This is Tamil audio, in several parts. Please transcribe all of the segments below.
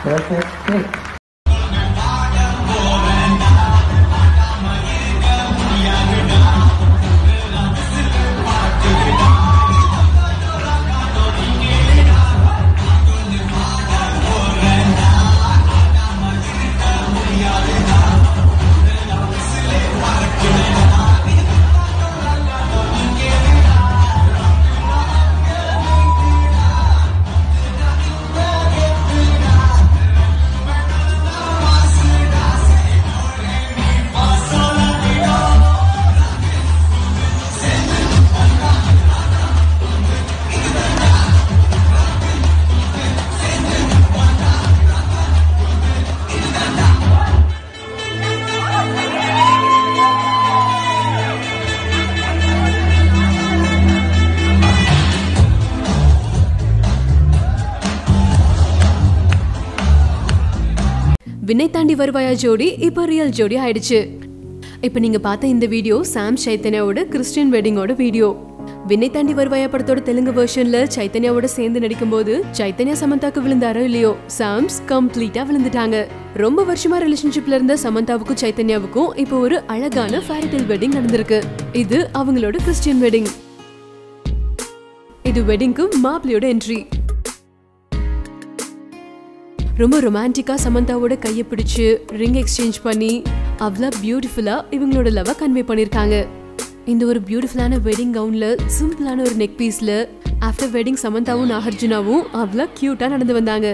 Perfect fit. வினை தாண்டி வருவாயா ஜோடி இப்போ ரியல் ஜோடி ஆயிடுச்சு இப்போ நீங்க பார்த்த இந்த வீடியோ சாம் சைத்தன்யாவோட கிறிஸ்டியன் வெட்டிங்கோட வீடியோ வினை தாண்டி வருவாயா படத்தோட தெலுங்கு வெர்ஷன்ல சைத்தன்யாவோட சேர்ந்து நடிக்கும்போது சைத்தன்யா சமந்தாக்கு விழுந்தாரோ இல்லையோ சாம்ஸ் கம்ப்ளீட்டா விழுந்துட்டாங்க ரொம்ப வருஷமா ரிலேஷன்ஷிப்ல இருந்த சமந்தாவுக்கும் சைத்தன்யாவுக்கும் இப்போ ஒரு அழகான ஃபேரிடல் வெட்டிங் நடந்திருக்கு இது அவங்களோட கிறிஸ்டியன் வெட்டிங் இது வெட்டிங்க்கு மாப்பிள்ளையோட என்ட்ரி ரொம்ப ரொமான்டிக்கா சமந்தாவோட கையை பிடிச்சு ரிங் எக்ஸ்சேஞ்ச் பண்ணி அவ்வளோ பியூட்டிஃபுல்லா இவங்களோட லவ் கன்வே பண்ணிருக்காங்க இந்த ஒரு பியூட்டிஃபுல்லான வெட்டிங் கவுன்ல சிம்பிளான ஒரு நெக் பீஸ்ல ஆஃப்டர் வெட்டிங் சமந்தாவும் நாகார்ஜுனாவும் அவ்வளோ கியூட்டா நடந்து வந்தாங்க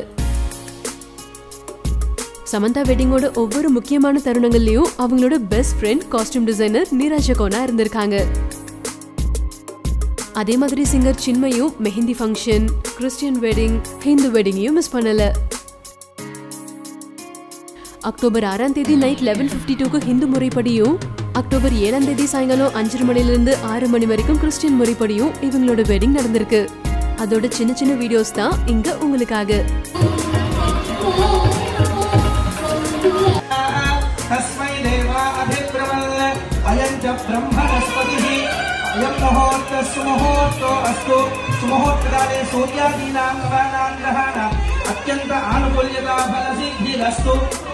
சமந்தா வெட்டிங்கோட ஒவ்வொரு முக்கியமான தருணங்கள்லயும் அவங்களோட best friend costume designer Neeraj Kona இருந்திருக்காங்க அதே மாதிரி சிங்கர் சின்மையும் mehndi function Christian wedding Hindu வெட்டிங்கையும் மிஸ் பண்ணல அக்டோபர் ஆறாம் தேதி நைட் லெவன் ஃபிஃப்டி டூக்கு ஹிந்து முறைப்படியும் அக்டோபர் ஏழாம் தேதி சாயங்காலம் அஞ்சரை மணிலிருந்து ஆறு மணி வரைக்கும் கிறிஸ்டியன் முறைப்படியும் இவங்களோட வெட்டிங் நடந்திருக்கு அதோட சின்ன சின்ன வீடியோஸ் தான் இங்க உங்களுக்காக तस्मै देवा अभिप्रमल्ल अयं च ब्रह्मणस्पतिः अयं मुहूर्तः सुमुहूर्तो अस्तु सुमुहूर्तकाले सूर्यादीनां नवानां ग्रहाणाम् अत्यन्त आनुकूल्यता फलसिद्धिरस्तु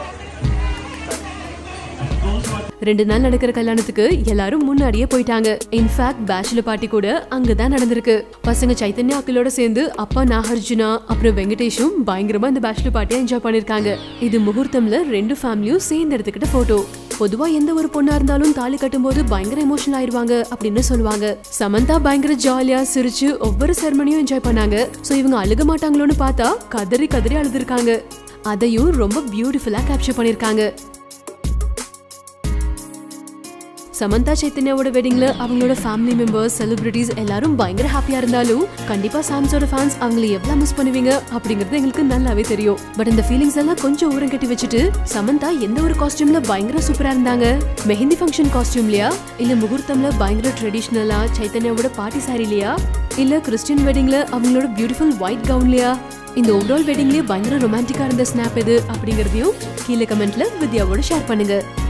ரெண்டு நாள் நடக்கிற கல்யாணத்துக்கு எல்லாரும் முன்னாடியே போயிட்டாங்க இன்ஃபேக்ட் பேச்சுலர் பார்ட்டி கூட அங்கதான் நடந்திருக்கு பசங்க சைத்தன்யா அக்கிலோட சேர்ந்து அப்பா நாகார்ஜுனா அப்புறம் வெங்கடேஷும் பயங்கரமா இந்த பேச்சுலர் பார்ட்டியை என்ஜாய் பண்ணிருக்காங்க இது முகூர்த்தம்ல ரெண்டு ஃபேமிலியும் சேர்ந்து எடுத்துக்கிட்ட போட்டோ பொதுவா எந்த ஒரு பொண்ணா இருந்தாலும் தாலி கட்டும்போது பயங்கர எமோஷனல் ஆயிருவாங்க அப்படின்னு சொல்லுவாங்க சமந்தா பயங்கர ஜாலியா சிரிச்சு ஒவ்வொரு செரமனியும் என்ஜாய் பண்ணாங்க சோ இவங்க அழுக மாட்டாங்களோன்னு பார்த்தா கதறி கதறி அழுதுருக்காங்க அதையும் ரொம்ப பியூட்டிஃபுல்லா கேப்சர் பண்ணிருக்காங்க சமந்தா சைத்தன்யாவோட வெட்டிங்ல அவங்களோட ஃபேமிலி மெம்பர்ஸ் செலிபிரிட்டிஸ் எல்லாரும் பயங்கர ஹாப்பியா இருந்தாலும் கண்டிப்பா சாம்ஸோட ஃபேன்ஸ் அவங்களை எவ்வளவு மிஸ் பண்ணுவீங்க அப்படிங்கிறது எங்களுக்கு நல்லாவே தெரியும் பட் இந்த ஃபீலிங்ஸ் எல்லாம் கொஞ்சம் ஊரம் கட்டி வச்சுட்டு சமந்தா எந்த ஒரு காஸ்டியூம்ல பயங்கர சூப்பரா இருந்தாங்க மெஹந்தி ஃபங்க்ஷன் காஸ்டியூம்லயா இல்ல முகூர்த்தம்ல பயங்கர ட்ரெடிஷ்னலா சைத்தன்யாவோட பார்ட்டி சாரிலையா இல்ல கிறிஸ்டியன் வெட்டிங்ல அவங்களோட பியூட்டிஃபுல் ஒயிட் கவுன்லயா இந்த ஓவரால் வெட்டிங்லயே பயங்கர ரொமான்டிக்கா இருந்த ஸ்னாப் எது அப்படிங்கறதையும் கீழே கமெண்ட்ல வித்யாவோட ஷேர் பண்ணுங்க